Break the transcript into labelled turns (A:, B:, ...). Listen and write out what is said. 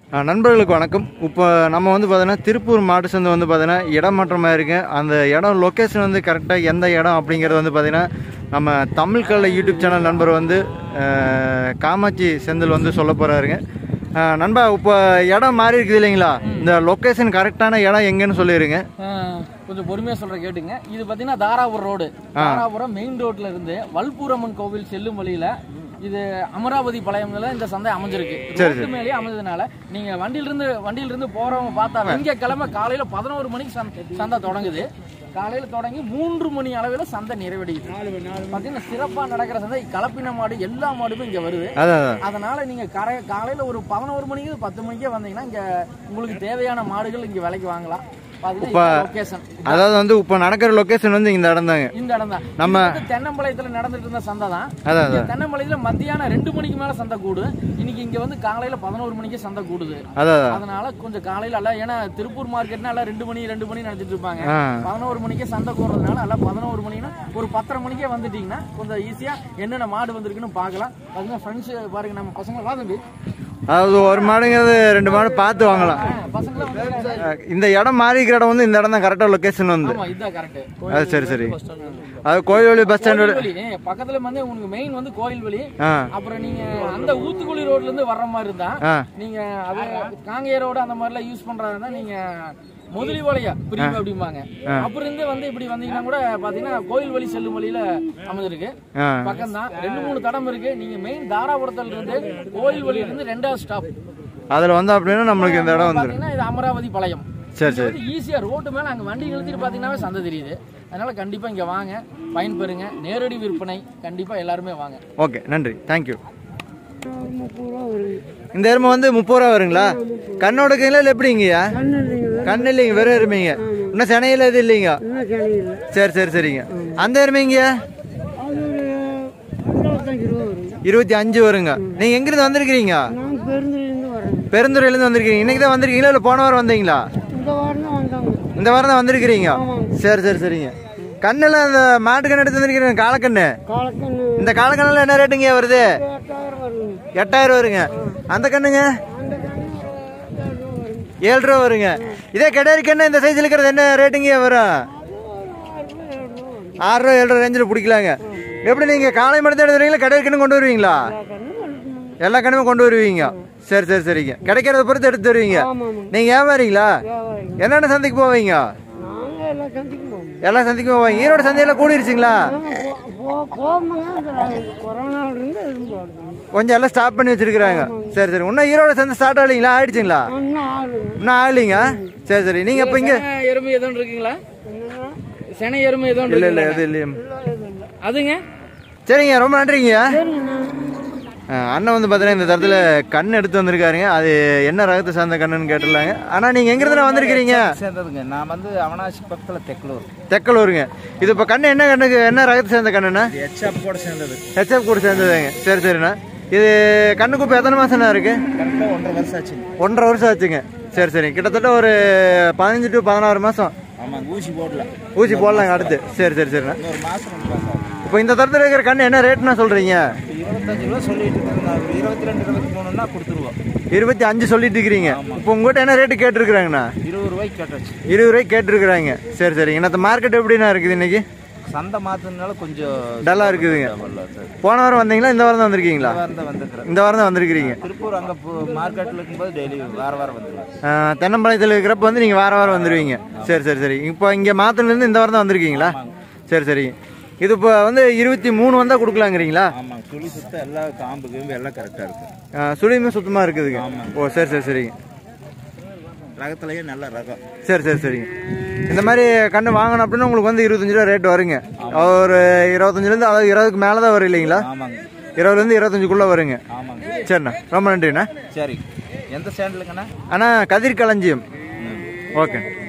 A: ஆ, நண்பர்களுக்கு வணக்கம் இப்போ நம்ம வந்து பார்த்தீங்கன்னா திருப்பூர் மாட்டு சந்தை வந்து பார்த்தீங்கன்னா இடம் மாற்றமாக இருக்கு அந்த இடம் லொக்கேஷன் வந்து கரெக்டாக எந்த இடம் அப்படிங்கிறது வந்து பார்த்தீங்கன்னா நம்ம தமிழ் கல்ல யூடியூப் சேனல் நண்பர் வந்து அஹ், காமாட்சி செந்தில் வந்து சொல்ல போகிறாருங்க நண்பா இப்போ இடம் மாறி இருக்குது இல்லைங்களா இந்த லொக்கேஷன் கரெக்டான இடம் எங்கன்னு சொல்லிடுங்க
B: ஆஹ் கொஞ்சம் பொறுமையா சொல்ற கேட்டுங்க இது பாத்தீங்கன்னா தாராபுரம் ரோடு தாராபுரம் மெயின் ரோட்ல இருந்து வல்பூரம்மன் கோவில் செல்லும் வழியில இது அமராவதி பாளையம்ல இந்த சந்தை அமைஞ்சிருக்கு ரோட்டு மேலேயே அமைஞ்சதுனால நீங்க வண்டியில இருந்து வண்டியில இருந்து போறவங்க பார்த்தா இங்க கிழமை காலையில பதினோரு மணிக்கு சந்தை சந்தை தொடங்குது காலையில தொடங்கி மூன்று மணி அளவில் சந்தை நிறைவடையுது பாத்தீங்கன்னா சிறப்பா நடக்கிற சந்தை கலப்பின மாடு எல்லா மாடுமே இங்க வருது
A: அதான் அதான்
B: அதனால நீங்க கரை காலையில ஒரு பதினோரு மணிக்கு பத்து மணிக்கே வந்தீங்கன்னா இங்க உங்களுக்கு தேவையான மாடுகள் இங்க விலைக்கு வாங்கலாம் பாத்தீங்கன்னா லொகேஷன்
A: அதாவது வந்து இப்போ நடக்கிற லொக்கேஷன் வந்து இந்த இடம் தாங்க
B: இந்த இடம் தான்
A: நம்ம-
B: தென்னம்பாளையத்துல நடந்துட்டு இருந்த சந்தை தான்
A: அதான்
B: இங்க
A: அதான்
B: தென்னம்பாளையத்துல மத்தியானம் ரெண்டு மணிக்கு மேல சந்தை கூடு இன்னைக்கு இங்க வந்து காலையில பதினோரு மணிக்கு சந்தை கூடுது
A: அதான் அதான்
B: அதனால கொஞ்சம் காலையில எல்லாம் ஏன்னா திருப்பூர் மார்க்கெட்னா எல்லாம் ரெண்டு மணி ரெண்டு மணி நடத்திட்டு இருப்பாங்க
A: ஆ
B: பதினோரு மணிக்கே சந்தை கூடுறதுனால எல்லாம் பதினோரு மணினா ஒரு பத்தரை மணிக்கே வந்துட்டீங்கன்னா கொஞ்சம் ஈஸியா என்னென்ன மாடு வந்திருக்குன்னு பார்க்கலாம் பாத்தீங்கன்னா ஃப்ரெண்ட்ஸ் பாருங்க நம்ம பசங்க வா தம்பி
A: அதாவது ஒரு மாடுங்கிறது ரெண்டு மாடு பார்த்து வாங்கலாம்
B: பசங்க
A: அஹ், இந்த இடம் மாறி இருக்கிற இடம் வந்து இந்த இடம் தான் கரெக்டாக லொக்கேஷன் வந்து
B: ஆமா இதுதான் கரெக்ட்
A: அது சரி சரி அது கோயில்வெளி பஸ் ஸ்டாண்ட்
B: வழி பக்கத்துல வந்து உங்களுக்கு மெயின் வந்து கோயில் வழி
A: ஆ
B: அப்புறம் நீங்க அந்த ஊத்துக்குழி ரோட்ல இருந்து வர்ற மாதிரி இருந்தா
A: ஆ
B: நீங்க அது காங்கேய ரோடு அந்த மாதிரி எல்லாம் யூஸ் பண்றதா இருந்தா நீங்க முதலி வழியா பிரிவு அப்படிம்பாங்க அப்புறம் இருந்து வந்து இப்படி வந்தீங்கன்னா கூட பாத்தீங்கன்னா கோயில் வழி செல்லும் வழியில அமைஞ்சிருக்கு
A: ஆ
B: பக்கம் தான் ரெண்டு மூணு தடம் இருக்கு நீங்க மெயின் தாராபுரத்துல இருந்து கோயில் வழியில இருந்து ரெண்டாவது ஸ்டாப்
A: அதில் வந்தோம் அப்படின்னா நம்மளுக்கு இந்த இடம் வந்துடும்
B: பாத்தீங்கன்னா இது அமராவதி பாளையம்
A: சரி சரி
B: வந்து ஈஸியா ரோட்டு மேல அங்க வண்டி நிறுத்திட்டு பாத்தீங்கன்னாவே சந்தை தெரியுது அதனால கண்டிப்பா இங்க வாங்க பயன்பெறுங்க நேரடி விற்பனை கண்டிப்பா எல்லாருமே வாங்க
A: ஓகே நன்றி தேங்க்யூ இந்த எருமை வந்து முப்பது ரூபா வருங்களா கண்ணோட கையில் இல்லை எப்படிங்கய்யா கண்ணு இல்லைங்க வெறும் எருமைங்க இன்னும் சென்னையில் எதுவும் இல்லைங்க சரி சரி சரிங்க அந்த எருமைங்கய்யா
C: அது ஒரு இருபத்தஞ்சு ரூபா வரும்
A: இருபத்தி அஞ்சு வருங்க நீங்கள் எங்கிருந்து வந்திருக்கிறீங்க
C: நான் பெருந்துலேருந்து வரேன்
A: பெருந்துறையிலேருந்து வந்திருக்கீங்க இன்னைக்கு தான் வந்திருக்கீங்களா இல்லை போன வாரம் வந்தீங்களா
C: இந்த வாரம் தான் வந்தாங்க
A: இந்த வாரம் தான் வந்திருக்கிறீங்க சரி சரி சரிங்க கண்ணில் அந்த மாட்டு கண்ணு எடுத்து வந்திருக்கிறீங்க காலக்கண்ணு
C: காலக்கண்ணு
A: இந்த காலக்கண்ணில் என்ன ரேட்டுங்க வருது
C: எட்டாயிரம் வருங்க
A: எட்டாயிரம் வருங்க அந்த கண்ணுங்க
C: அந்த கண்ணு ஒரு எட்டாயிரம் ரூபா வருங்க
A: ஏழு ரூபா வருங்க இதே கெடாரி கண்ணு இந்த சைஸ்ல இருக்கிறது என்ன ரேட்டுங்க வரும்
C: அது ஒரு ஆறு ரூபா ஏழு ரூபா வரும்
A: ஆறு ரூபா ஏழு ரூபா ரேஞ்சில் பிடிக்கலாங்க எப்படி நீங்க காலை மட்டும் எடுத்து வருவீங்களா கெடாரி கண்ணு கொண்டு வருவீங்களா
C: கண்ணு வளர்க்கணும்
A: எல்லா கண்ணுமே கொண்டு வருவீங்க சரி சரி சரிங்க கிடைக்கிறத பொறுத்து எடுத்து வருவீங்க
C: ஆமாம் ஆமாம்
A: நீங்க ஏமாறீங்களா
C: வியாபாரிங்க
A: என்னென்ன சந்தைக்கு போவீங்க
C: நாங்கள் எல்லாம் சந்திக்கு போவோம்
A: எல்லா சந்தைக்கும் போவீங்க ஈரோடு சந்தையில கூடிருச்சுங்களா
C: போகும்போது இந்த கொரோனாவிலேருந்து எதுவும் போடுறாங்க
A: கொஞ்சம் எல்லாம் ஸ்டாப் பண்ணி வச்சிருக்காங்க சரி சரி இன்னும் ஈரோடு சந்தை ஸ்டார்ட் ஆகலைங்களா ஆயிடுச்சுங்களா
C: இன்னும் ஆளுங்க
A: இன்னும் ஆகலைங்க சரி சரி நீங்க இப்ப இங்க
B: செனை எருமை எதுவும் இருக்குங்களா
C: என்னன்னா
B: செனை எருமை எதுவும்
A: இல்ல
B: இருக்குங்களா?
A: இல்ல எது இல்லையா
C: இல்லை இது இல்லை
B: அதுங்க
A: சரிங்க ரொம்ப நன்றிங்க
C: சரிங்கண்ணா
A: அஹ் அண்ணன் வந்து பார்த்தீங்கன்னா இந்த தரத்தில் கண் எடுத்து வந்திருக்காருங்க அது என்ன ரகத்தை சார்ந்த கண்ணுன்னு கேட்டுலாங்க ஆனால் நீங்கள் எங்கிருந்து வந்திருக்கிறீங்க
D: சேர்ந்ததுங்க நான் வந்து அவனாசி பக்கத்தில் தெக்கலூர்
A: தெக்கலூருங்க இது இப்போ கண்ணு என்ன கண்ணுக்கு என்ன ரகத்தை சேர்ந்த கண்ணுண்ணா
D: ஹெச்ஆப் கூட சேர்ந்தது
A: ஹெச்எஃப் கூட சேர்ந்ததுங்க சரி சரிண்ணா இது கண்ணுக்கு இப்போ எத்தனை மாசம்ண்ணா இருக்கு
D: கரெக்டாக ஒன்றரை வருஷம் ஆச்சுங்க
A: ஒன்றரை வருஷம் ஆச்சுங்க சரி சரி கிட்டத்தட்ட ஒரு பதினஞ்சு டு பதினாறு மாதம்
D: ஆமாங்க ஊசி போடல
A: ஊசி போடலாங்க அடுத்து சரி சரி சரிண்ணா
D: இன்னொரு மாதம் ரெண்டு மாதம் ஆகும்.
A: இப்போ இந்த தரத்தில் இருக்கிற கண்ணு என்ன ரேட்னா சொல்கிறீங்க
D: இப்போ இருபத்தஞ்சு ரூபா சொல்லிட்டு இருந்தாங்க ஒரு இருபத்தி ரெண்டு இருபத்தி மூணுன்னா கொடுத்துருவோம்
A: இருபத்தி அஞ்சு சொல்லிட்டு இருக்கிறீங்க இப்போ உங்கள்கிட்ட என்ன ரேட்டு கேட்டிருக்கிறாங்கண்ணா
D: இருபது ரூபாய்க்கு கேட்டாச்சு
A: இருபது ரூபாய்க்கு கேட்டிருக்கிறாங்க சரி சரிங்க இந்த மார்க்கெட் எப்படிண்ணா இருக்குது இன்னைக்கு
D: சந்தை மாத்தினால கொஞ்சம்
A: டல்லா இருக்குதுங்க
D: வரல சார்
A: போன வாரம் வந்தீங்களா இந்த வாரம் தான் வந்திருக்கீங்களா
D: வாரம் தான் வந்துருக்குறேன்
A: இந்த வாரம் தான் வந்திருக்கிறீங்க
D: திருப்பூர் அங்கே மார்க்கெட்டில் இருக்கும்போது டெய்லி வார வாரம் வந்துடுவேன்
A: ஆஹ், தென்னம்பாளையத்தில் இருக்கிறப்ப வந்து நீங்கள் வார வாரம் வந்துடுவீங்க சரி சரி சரி இப்போ இங்கே மாத்திலேருந்து இந்த வாரம் தான் வந்திருக்கீங்களா சரி சரிங்க இது இப்போ வந்து இருபத்தி மூணு வந்தால் கொடுக்கலாங்கிறீங்களா
D: ஆமாங்க துளி சுத்தம் எல்லாம் காம்பு கீம்பு எல்லாம் கரெக்டாக இருக்கும்
A: ஆஹ், சுழியுமே சுத்தமாக இருக்குதுங்க ஓ சரி சரி சரிங்க
D: ரகத்துலேயே நல்ல ரகம்
A: சரி சரி சரிங்க இந்த மாதிரி கண்ணு வாங்கணும் அப்படின்னா உங்களுக்கு வந்து இருபத்தஞ்சு ரூபா ரேட் வருங்க ஒரு இருபத்தஞ்சிலேருந்து அதாவது இருபதுக்கு மேலே தான் வரும் இல்லைங்களா
D: ஆமாங்க
A: இருபதுலேருந்து இருபத்தஞ்சுக்குள்ளே வருங்க
D: ஆமாங்க
A: சரிண்ணா ரொம்ப நன்றிண்ணா
D: சரி எந்த ஸ்டாண்ட்லுங்கண்ணா
A: அண்ணா கதிர் களஞ்சியம் ஓகே